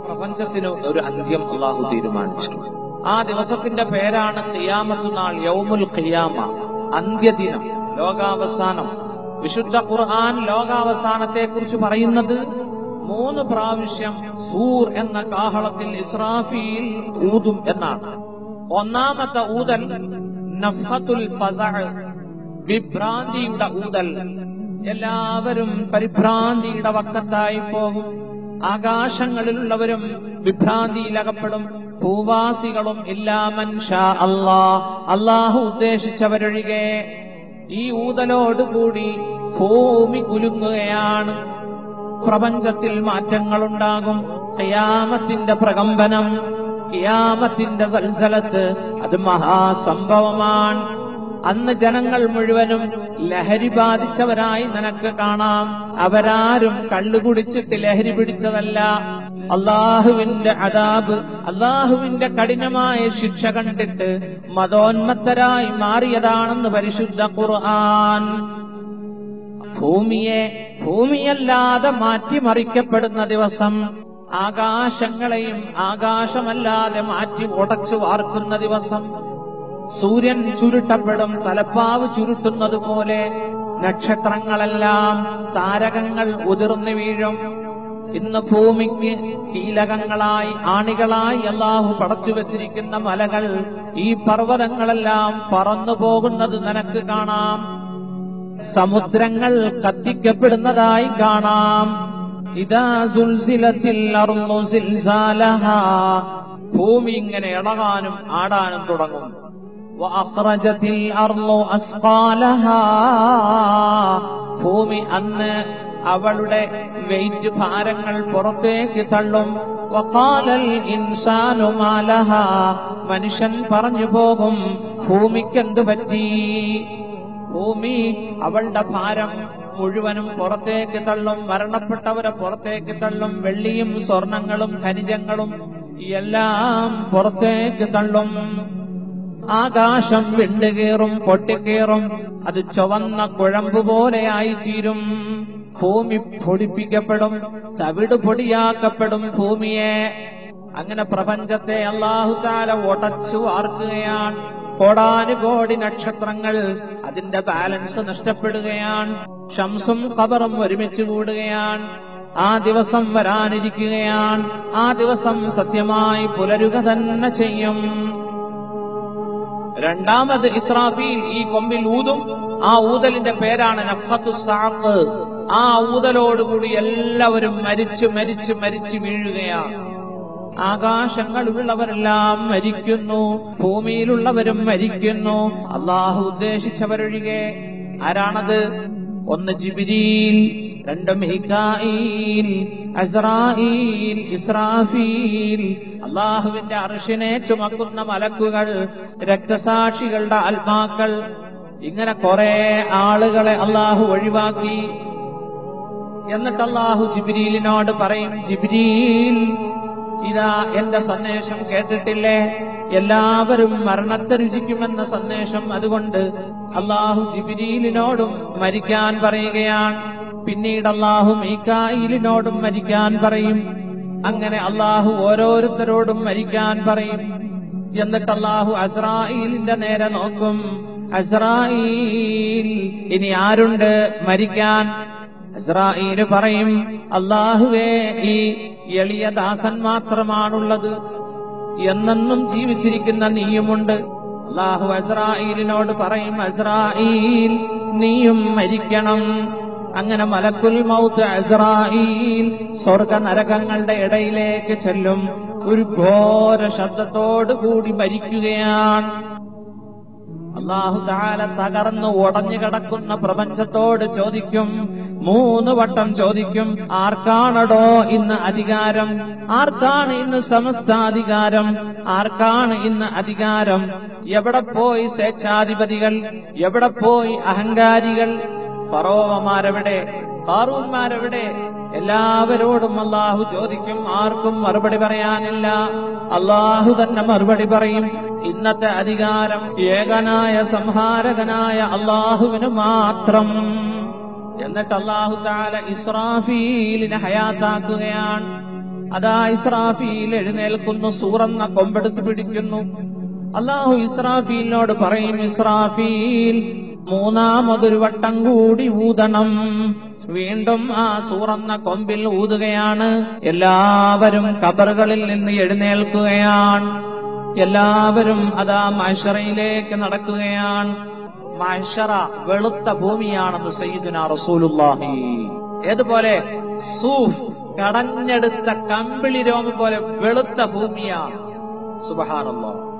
പ്രപഞ്ചത്തിന് ഒരു അന്ത്യം അള്ളാഹു തീരുമാനിച്ചു ആ ദിവസത്തിന്റെ പേരാണ് ഖിയാമത്ത് നാൾ യൗമുൽ ഖിയാമ അന്ത്യദിനം ലോകാവസാനം വിശുദ്ധ ഖുർആൻ ലോകാവസാനത്തെ കുറിച്ച് പറയുന്നത് മൂന്ന് പ്രാവശ്യം സൂർ എന്ന കാഹളത്തിൽ ഇസ്രാഫിയിൽ ഊതും എന്നാണ് ഒന്നാമത്തെ ഊതൽ നഫത്തുൽ ഫസഅ് വിഭ്രാന്തിയുടെ ഊതൽ എല്ലാവരും പരിഭ്രാന്തിയുടെ വക്കത്തായി പോകും ആകാശങ്ങളിലുള്ളവരും വിഭ്രാന്തിയിലകപ്പെടും ഭൂവാസികളും ഇല്ലാമൻ ഷാ അല്ലാ അള്ളാഹു ഉദ്ദേശിച്ചവരൊഴികെ ഈ ഊതലോടുകൂടി ഭൂമി കുലുങ്ങുകയാണ് പ്രപഞ്ചത്തിൽ മാറ്റങ്ങളുണ്ടാകും ഖിയാമത്തിന്റെ പ്രകമ്പനം ഖിയാമത്തിന്റെ സൽസലത്ത് അത് മഹാസംഭവമാണ് അന്ന് ജനങ്ങൾ മുഴുവനും ലഹരി ബാധിച്ചവരായി നിനക്ക് കാണാം അവരാരും കള്ളുകുടിച്ചിട്ട് ലഹരി പിടിച്ചതല്ല അള്ളാഹുവിന്റെ അതാബ് അള്ളാഹുവിന്റെ കഠിനമായ ശിക്ഷ കണ്ടിട്ട് മതോന്മത്തരായി മാറിയതാണെന്ന് പരിശുദ്ധ ഖുർആൻ ഭൂമിയെ ഭൂമിയല്ലാതെ മാറ്റിമറിക്കപ്പെടുന്ന ദിവസം ആകാശങ്ങളെയും ആകാശമല്ലാതെ മാറ്റി ഉടച്ചു വാർക്കുന്ന ദിവസം സൂര്യൻ ചുരുട്ടപ്പെടും തലപ്പാവ് ചുരുട്ടുന്നത് പോലെ നക്ഷത്രങ്ങളെല്ലാം താരകങ്ങൾ ഉതിർന്നു വീഴും ഇന്ന് ഭൂമിക്ക് കീലകങ്ങളായി ആണികളായി അള്ളാഹു പടച്ചു വച്ചിരിക്കുന്ന മലകൾ ഈ പർവ്വതങ്ങളെല്ലാം പറന്നു പോകുന്നത് നിനക്ക് കാണാം സമുദ്രങ്ങൾ കത്തിക്കപ്പെടുന്നതായി കാണാം ഇതാ സുൽസിലത്തിൽ അർന്നു സിൽസാലഹ ഭൂമി ഇങ്ങനെ ഇളകാനും ആടാനും തുടങ്ങും وأخرجت الأرض أثقالها ഭൂമി അന്ന് അവളുടെ വെയിറ്റ് ഭാരങ്ങൾ പുറത്തേക്ക് തള്ളും വക്കാലൽ ഇൻസാനു മാലഹ മനുഷ്യൻ പറഞ്ഞു പോകും ഭൂമിക്കെന്തു പറ്റി ഭൂമി അവളുടെ ഭാരം മുഴുവനും പുറത്തേക്ക് തള്ളും മരണപ്പെട്ടവരെ പുറത്തേക്ക് തള്ളും വെള്ളിയും സ്വർണങ്ങളും ഖനിജങ്ങളും എല്ലാം പുറത്തേക്ക് തള്ളും ആകാശം വിണ്ടുകീറും പൊട്ടിക്കേറും അത് ചുവന്ന കുഴമ്പ് പോലെയായിത്തീരും ഭൂമി പൊടിപ്പിക്കപ്പെടും തവിട് പൊടിയാക്കപ്പെടും ഭൂമിയെ അങ്ങനെ പ്രപഞ്ചത്തെ അള്ളാഹുതാല ഉടച്ചു വാർക്കുകയാണ് കോടാനുകോടി നക്ഷത്രങ്ങൾ അതിന്റെ ബാലൻസ് നഷ്ടപ്പെടുകയാണ് ഷംസും കബറും ഒരുമിച്ച് കൂടുകയാണ് ആ ദിവസം വരാനിരിക്കുകയാണ് ആ ദിവസം സത്യമായി പുലരുക തന്നെ ചെയ്യും രണ്ടാമത് ഇസ്രാഫീൽ ഈ കൊമ്പിൽ ഊതും ആ ഊതലിന്റെ പേരാണ് നഫത്തു സാഖ് ആ ഊതലോടുകൂടി എല്ലാവരും മരിച്ചു മരിച്ചു മരിച്ചു വീഴുകയാണ് ആകാശങ്ങളിലുള്ളവരെല്ലാം മരിക്കുന്നു ഭൂമിയിലുള്ളവരും മരിക്കുന്നു അള്ളാഹു ഉദ്ദേശിച്ചവരൊഴികെ ആരാണത് ഒന്ന് ജിബിരിയിൽ രണ്ട് മിഹിക്കായിൽ അസ്രായിൽ ഇസ്രാഫീൽ അള്ളാഹുവിന്റെ അർഷിനെ ചുമക്കുന്ന മലക്കുകൾ രക്തസാക്ഷികളുടെ ആത്മാക്കൾ ഇങ്ങനെ കുറെ ആളുകളെ അള്ളാഹു ഒഴിവാക്കി എന്നിട്ട് അള്ളാഹു ജിബ്രീലിനോട് പറയും ജിബ്രീൽ ഇതാ എന്റെ സന്ദേശം കേട്ടിട്ടില്ലേ എല്ലാവരും മരണത്തെ രുചിക്കുമെന്ന സന്ദേശം അതുകൊണ്ട് അള്ളാഹു ജിബിരീലിനോടും മരിക്കാൻ പറയുകയാണ് പിന്നീട് അള്ളാഹു മീക്കായിലിനോടും മരിക്കാൻ പറയും അങ്ങനെ അള്ളാഹു ഓരോരുത്തരോടും മരിക്കാൻ പറയും എന്നിട്ട് അള്ളാഹു അസ്രായിലിന്റെ നേരെ നോക്കും അസ്രായിൽ ഇനി ആരുണ്ട് മരിക്കാൻ അസ്രായിൽ പറയും അള്ളാഹുവേ ഈ എളിയ ദാസൻ മാത്രമാണുള്ളത് എന്നെന്നും ജീവിച്ചിരിക്കുന്ന നീയുമുണ്ട് അള്ളാഹു അസ്രായിലിനോട് പറയും അസ്രായിൽ നീയും മരിക്കണം അങ്ങനെ മലക്കുൽ മൗത്ത് അസ്രായിൽ സ്വർഗ നരകങ്ങളുടെ ഇടയിലേക്ക് ചെല്ലും ഒരു ഘോര ശബ്ദത്തോടു കൂടി മരിക്കുകയാണ് അള്ളാഹു താല തകർന്ന് ഉടഞ്ഞു കിടക്കുന്ന പ്രപഞ്ചത്തോട് ചോദിക്കും മൂന്ന് വട്ടം ചോദിക്കും ആർക്കാണടോ ഇന്ന് അധികാരം ആർക്കാണ് ഇന്ന് സമസ്താധികാരം ആർക്കാണ് ഇന്ന് അധികാരം എവിടെ പോയി സ്വേച്ഛാധിപതികൾ എവിടെ പോയി അഹങ്കാരികൾ പറോവമാരെവിടെ കാറൂന്മാരെവിടെ എല്ലാവരോടും അള്ളാഹു ചോദിക്കും ആർക്കും മറുപടി പറയാനില്ല അള്ളാഹു തന്നെ മറുപടി പറയും ഇന്നത്തെ അധികാരം ഏകനായ സംഹാരകനായ അള്ളാഹുവിന് മാത്രം എന്നിട്ട് അള്ളാഹു താല ഇസ്രാഫീലിനെ ഹയാത്താക്കുകയാണ് അതാ ഇസ്രാഫീൽ എഴുന്നേൽക്കുന്നു സൂറന്ന കൊമ്പെടുത്ത് പിടിക്കുന്നു അള്ളാഹു ഇസ്രാഫീലിനോട് പറയും ഇസ്രാഫീൽ മൂന്നാമതൊരു വട്ടം കൂടി ഊതണം വീണ്ടും ആ സൂറന്ന കൊമ്പിൽ ഊതുകയാണ് എല്ലാവരും കബറുകളിൽ നിന്ന് എഴുന്നേൽക്കുകയാണ് എല്ലാവരും അതാ മഷറയിലേക്ക് നടക്കുകയാണ് മഷറ വെളുത്ത ഭൂമിയാണെന്ന് സയ്യിദുന റസൂലുള്ളാഹി ഏതുപോലെ സൂഫ് കടഞ്ഞെടുത്ത കമ്പിളി രോമം പോലെ വെളുത്ത ഭൂമിയാണ് സുബഹാനല്ലാഹ്